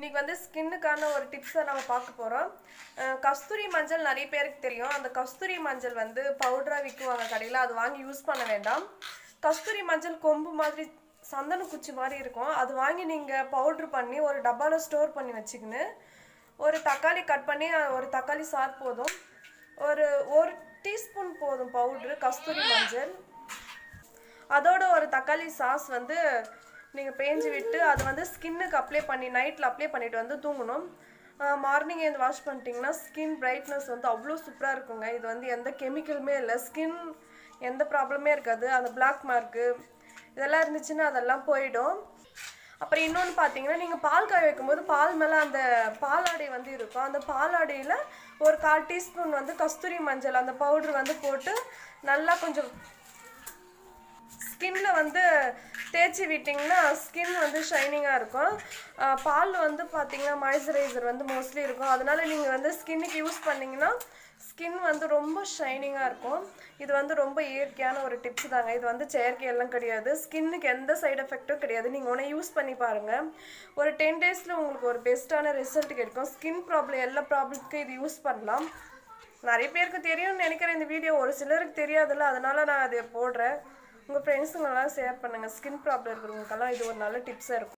இன்னைக்கு வந்து ஸ்கின்னுக்கான ஒரு டிப்ஸை நம்ம பார்க்க போகிறோம் கஸ்தூரி மஞ்சள் நிறைய பேருக்கு தெரியும் அந்த கஸ்தூரி மஞ்சள் வந்து பவுடராக விற்குவாங்க கடையில் அது வாங்கி யூஸ் பண்ண வேண்டாம் கஸ்தூரி மஞ்சள் கொம்பு மாதிரி சந்தன குச்சி மாதிரி இருக்கும் அது வாங்கி நீங்கள் பவுட்ரு பண்ணி ஒரு டப்பாவில் ஸ்டோர் பண்ணி வச்சுக்கின்னு ஒரு தக்காளி கட் பண்ணி அஹ், ஒரு தக்காளி சார் போதும் ஒரு ஒரு டீஸ்பூன் போதும் பவுட்ரு கஸ்தூரி மஞ்சள் அதோட ஒரு தக்காளி சாஸ் வந்து நீங்கள் பேஞ்சு விட்டு அது வந்து ஸ்கின்னுக்கு அப்ளை பண்ணி நைட்டில் அப்ளை பண்ணிட்டு வந்து தூங்கணும் மார்னிங் எழுந்து வாஷ் பண்ணிட்டீங்கன்னா ஸ்கின் பிரைட்னஸ் வந்து அவ்வளோ சூப்பராக இருக்குங்க இது வந்து எந்த கெமிக்கலுமே இல்லை ஸ்கின் எந்த ப்ராப்ளமே இருக்காது அந்த பிளாக் மார்க்கு இதெல்லாம் இருந்துச்சுன்னா அதெல்லாம் போயிடும் அப்புறம் இன்னொன்று பார்த்தீங்கன்னா நீங்கள் பால் காய வைக்கும்போது பால் மேலே அந்த பாலாடை வந்து இருக்கும் அந்த பாலாடையில் ஒரு கால் டீஸ்பூன் வந்து கஸ்தூரி மஞ்சள் அந்த பவுடர் வந்து போட்டு நல்லா கொஞ்சம் ஸ்கின்ல வந்து தேய்ச்சி விட்டிங்கன்னா ஸ்கின் வந்து ஷைனிங்காக இருக்கும் ஆஹ் பால் வந்து பார்த்தீங்கன்னா மாய்ஸ்சரைசர் வந்து மோஸ்ட்லி இருக்கும் அதனால நீங்கள் வந்து ஸ்கின்னுக்கு யூஸ் பண்ணீங்கன்னா ஸ்கின் வந்து ரொம்ப ஷைனிங்காக இருக்கும் இது வந்து ரொம்ப இயற்கையான ஒரு டிப்ஸ் தாங்க இது வந்து செயற்கை எல்லாம் கிடையாது ஸ்கின்னுக்கு எந்த சைடு எஃபெக்ட்டும் கிடையாது நீங்கள் ஒன்று யூஸ் பண்ணி பாருங்கள் ஒரு டென் டேஸில் உங்களுக்கு ஒரு பெஸ்ட்டான ரிசல்ட் கிடைக்கும் ஸ்கின் ப்ராப்ளம் எல்லா ப்ராப்ளத்துக்கும் இது யூஸ் பண்ணலாம் நிறைய பேருக்கு தெரியும்னு நினைக்கிறேன் இந்த வீடியோ ஒரு சிலருக்கு தெரியாதுல்ல அதனால நான் அதை போடுறேன் உங்கள் ஃப்ரெண்ட்ஸுங்கெல்லாம் ஷேர் பண்ணுங்கள் ஸ்கின் ப்ராப்ளம் இருக்கிறவங்களுக்கெல்லாம் இது ஒரு நல்ல டிப்ஸாக இருக்கும்